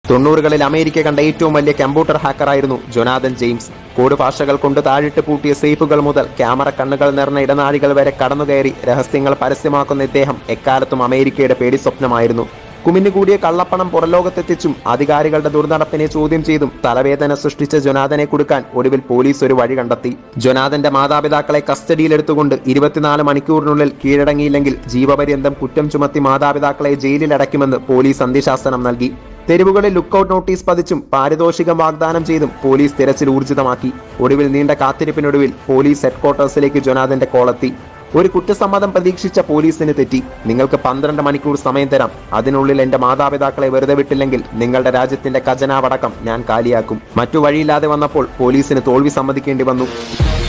തൊണ്ണൂറുകളിൽ അമേരിക്ക കണ്ട ഏറ്റവും വലിയ കമ്പ്യൂട്ടർ ഹാക്കറായിരുന്നു ജൊനാഥൻ ജെയിംസ് കോഡ് ഭാഷകൾ കൊണ്ട് താഴിട്ട് പൂട്ടിയ സേഫുകൾ മുതൽ ക്യാമറ കണ്ണുകൾ നിറഞ്ഞ ഇടനാഴികൾ വരെ കടന്നുകയറി രഹസ്യങ്ങൾ പരസ്യമാക്കുന്ന ഇദ്ദേഹം എക്കാലത്തും അമേരിക്കയുടെ പേടി സ്വപ്നമായിരുന്നു കുമിഞ്ഞുകൂടിയ കള്ളപ്പണം പുറലോകത്തെത്തിച്ചും അധികാരികളുടെ ദുർനടപ്പിനെ ചോദ്യം ചെയ്തും തലവേദന സൃഷ്ടിച്ച ജൊനാഥനെ കൊടുക്കാൻ ഒടുവിൽ പോലീസ് ഒരു വഴി കണ്ടെത്തി ജൊനാഥന്റെ മാതാപിതാക്കളെ കസ്റ്റഡിയിലെടുത്തുകൊണ്ട് ഇരുപത്തിനാല് മണിക്കൂറിനുള്ളിൽ കീഴടങ്ങിയില്ലെങ്കിൽ ജീവപര്യന്തം കുറ്റം ചുമത്തി മാതാപിതാക്കളെ ജയിലിലടയ്ക്കുമെന്ന് പോലീസ് അന്ത്യശാസനം നൽകി തെരുവുകളിൽ ലുക്കൌട്ട് നോട്ടീസ് പതിച്ചും പാരിതോഷികം വാഗ്ദാനം ചെയ്തും പോലീസ് തിരച്ചിൽ ഊർജിതമാക്കി ഒടുവിൽ നീണ്ട കാത്തിരിപ്പിനൊടുവിൽ പോലീസ് ഹെഡ്ക്വാർട്ടേഴ്സിലേക്ക് ജൊനാഥന്റെ കോളെത്തി ഒരു കുറ്റസമ്മതം പ്രതീക്ഷിച്ച പോലീസിന് തെറ്റി നിങ്ങൾക്ക് പന്ത്രണ്ട് മണിക്കൂർ സമയം തരാം അതിനുള്ളിൽ എന്റെ മാതാപിതാക്കളെ വെറുതെ വിട്ടില്ലെങ്കിൽ നിങ്ങളുടെ രാജ്യത്തിന്റെ ഖജനാവടക്കം ഞാൻ കാലിയാക്കും മറ്റു വഴിയില്ലാതെ വന്നപ്പോൾ പോലീസിന് തോൽവി സമ്മതിക്കേണ്ടി വന്നു